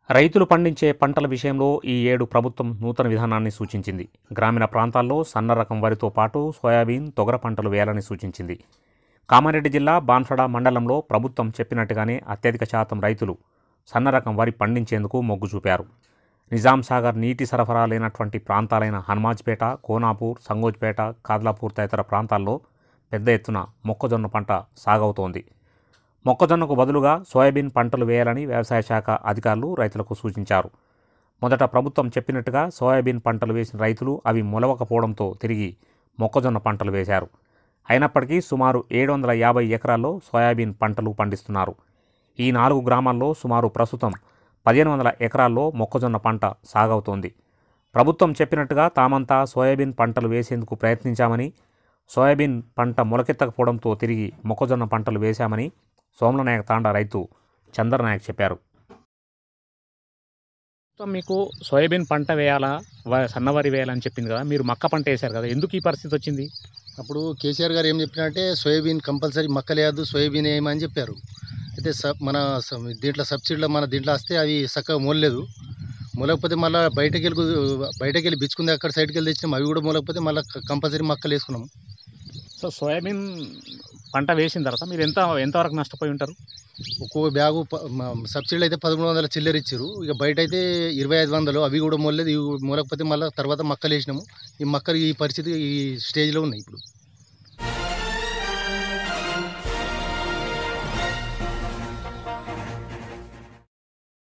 రైతులు పండించే పంటల విషయంలో ఈ ఏడు ప్రభుత్వం నూతన విధానాన్ని సూచించింది గ్రామీణ ప్రాంతాల్లో సన్న రకం వరితో పాటు సోయాబీన్ తొగర పంటలు వేయాలని సూచించింది కామారెడ్డి జిల్లా బాన్ఫడ మండలంలో ప్రభుత్వం చెప్పినట్టుగానే అత్యధిక శాతం రైతులు సన్న రకం వరి పండించేందుకు మొగ్గు చూపారు నిజాం సాగర్ నీటి సరఫరా లేనటువంటి ప్రాంతాలైన హనుమాజ్పేట కోనాపూర్ సంగోజ్పేట కాద్లాపూర్ తదితర ప్రాంతాల్లో పెద్ద ఎత్తున మొక్కజొన్న పంట సాగవుతోంది మొక్కజొన్నకు బదులుగా సోయాబీన్ పంటలు వేయాలని వ్యవసాయ శాఖ అధికారులు రైతులకు సూచించారు మొదట ప్రభుత్వం చెప్పినట్టుగా సోయాబీన్ పంటలు వేసిన రైతులు అవి మొలవకపోవడంతో తిరిగి మొక్కజొన్న పంటలు వేశారు అయినప్పటికీ సుమారు ఏడు వందల యాభై ఎకరాల్లో సోయాబీన్ పంటలు పండిస్తున్నారు ఈ నాలుగు గ్రామాల్లో సుమారు ప్రస్తుతం పదిహేను వందల ఎకరాల్లో మొక్కజొన్న పంట సాగవుతోంది ప్రభుత్వం చెప్పినట్టుగా తామంతా సోయాబీన్ పంటలు వేసేందుకు ప్రయత్నించామని సోయాబీన్ పంట మొలకెత్తకపోవడంతో తిరిగి మొక్కజొన్న పంటలు వేశామని సోమలనాయక తాండా రైతు చంద్రనాయక్ చెప్పారు మీకు సోయాబీన్ పంట వేయాలా వ- సన్నవరి వేయాలని చెప్పింది కదా మీరు మక్క పంట వేశారు కదా ఎందుకు ఈ పరిస్థితి వచ్చింది అప్పుడు కేసీఆర్ గారు ఏం చెప్పినారంటే సోయాబీన్ కంపల్సరీ మక్కలేయద్దు సోయాబీన్ వేయమని చెప్పారు అయితే సబ్ మన స- దీంట్లో సబ్సిడీలో మన దీంట్లో వస్తే అవి చక్కగా మూలలేదు మూలకపోతే మళ్ళీ బయటకు వెళ్ళి బయటకు వెళ్ళి బిచ్చుకుంది అక్కడ సైడ్కి వెళ్ళి తెచ్చినాం అవి కూడా మూలకపోతే మళ్ళీ కంపల్సరీ మక్కలు వేసుకున్నాం సో సోయాబీన్ పంట వేసిన తర్వాత మీరు ఎంత ఎంతవరకు నష్టపోయి ఉంటారు ఒక్కో బ్యాగు ప- మ- సబ్సిడీలు అయితే పదమూడు వందల చిల్లర ఇచ్చారు ఇక బయట అయితే ఇరవై ఐదు వందలు అవి కూడా మూలలేదు ఇవి మూలకపోతే మళ్ళీ తర్వాత మక్కలు వేసినాము ఈ మక్కలు ఈ పరిస్థితి ఈ స్టేజ్లో ఉన్నాయి ఇప్పుడు